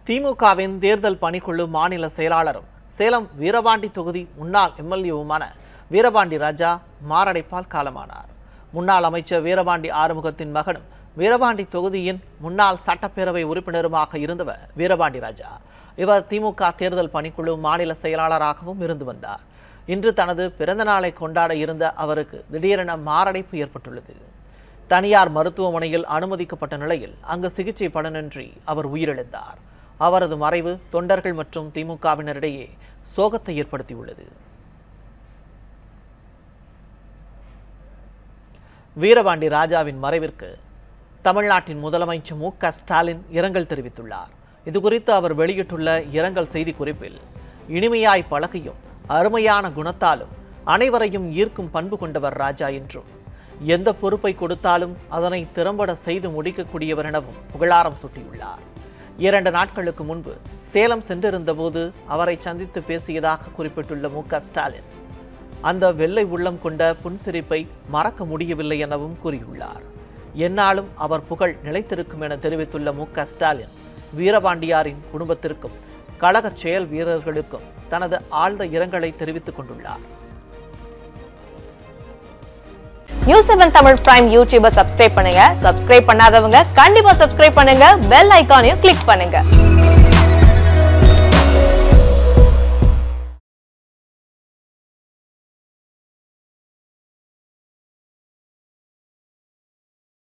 திமுகவின் தேர்தல் பணிக்குழு மாநில செயலாளரும் சேலம் வீரபாண்டி தொகுதி முன்னாள் எம்எல்ஏவுமான வீரபாண்டி ராஜா மாரடைப்பால் காலமானார் முன்னாள் அமைச்சர் வீரபாண்டி ஆறுமுகத்தின் மகனும் வீரபாண்டி தொகுதியின் முன்னாள் சட்டப்பேரவை உறுப்பினருமாக இருந்தவர் வீரபாண்டி ராஜா இவர் திமுக தேர்தல் பணிக்குழு மாநில செயலாளராகவும் இருந்து வந்தார் இன்று தனது பிறந்த நாளை கொண்டாட இருந்த அவருக்கு திடீரென மாரடைப்பு ஏற்பட்டுள்ளது தனியார் மருத்துவமனையில் அனுமதிக்கப்பட்ட நிலையில் அங்கு சிகிச்சை பலனின்றி அவர் உயிரிழந்தார் அவரது மறைவு தொண்டர்கள் மற்றும் திமுகவினரிடையே சோகத்தை ஏற்படுத்தியுள்ளது வீரபாண்டி ராஜாவின் மறைவிற்கு தமிழ்நாட்டின் முதலமைச்சர் மு க ஸ்டாலின் இரங்கல் தெரிவித்துள்ளார் இதுகுறித்து அவர் வெளியிட்டுள்ள இரங்கல் செய்திக்குறிப்பில் இனிமையாய் பழகியும் அருமையான குணத்தாலும் அனைவரையும் ஈர்க்கும் பண்பு கொண்டவர் ராஜா என்றும் எந்த பொறுப்பை கொடுத்தாலும் அதனை திறம்பட செய்து முடிக்கக்கூடியவர் எனவும் புகழாரம் சூட்டியுள்ளார் இரண்டு நாட்களுக்கு முன்பு சேலம் சென்றிருந்தபோது அவரை சந்தித்து பேசியதாக குறிப்பிட்டுள்ள மு க ஸ்டாலின் அந்த வெள்ளை உள்ளம் கொண்ட புன்சிரிப்பை மறக்க முடியவில்லை எனவும் கூறியுள்ளார் என்னாலும் அவர் புகழ் நிலைத்திருக்கும் என தெரிவித்துள்ள மு க ஸ்டாலின் வீரபாண்டியாரின் குடும்பத்திற்கும் கழக செயல் வீரர்களுக்கும் தனது ஆழ்ந்த இரங்கலை தெரிவித்துக் கொண்டுள்ளார் நியூஸ் செவன் தமிழ் பிரைம் யூடியூபை சப்ஸ்கிரைப் பண்ணுங்க சப்ஸ்கிரைப் பண்ணாதவங்க கண்டிப்பா சப்ஸ்கிரைப் பண்ணுங்க பெல் ஐகானையும் கிளிக் பண்ணுங்க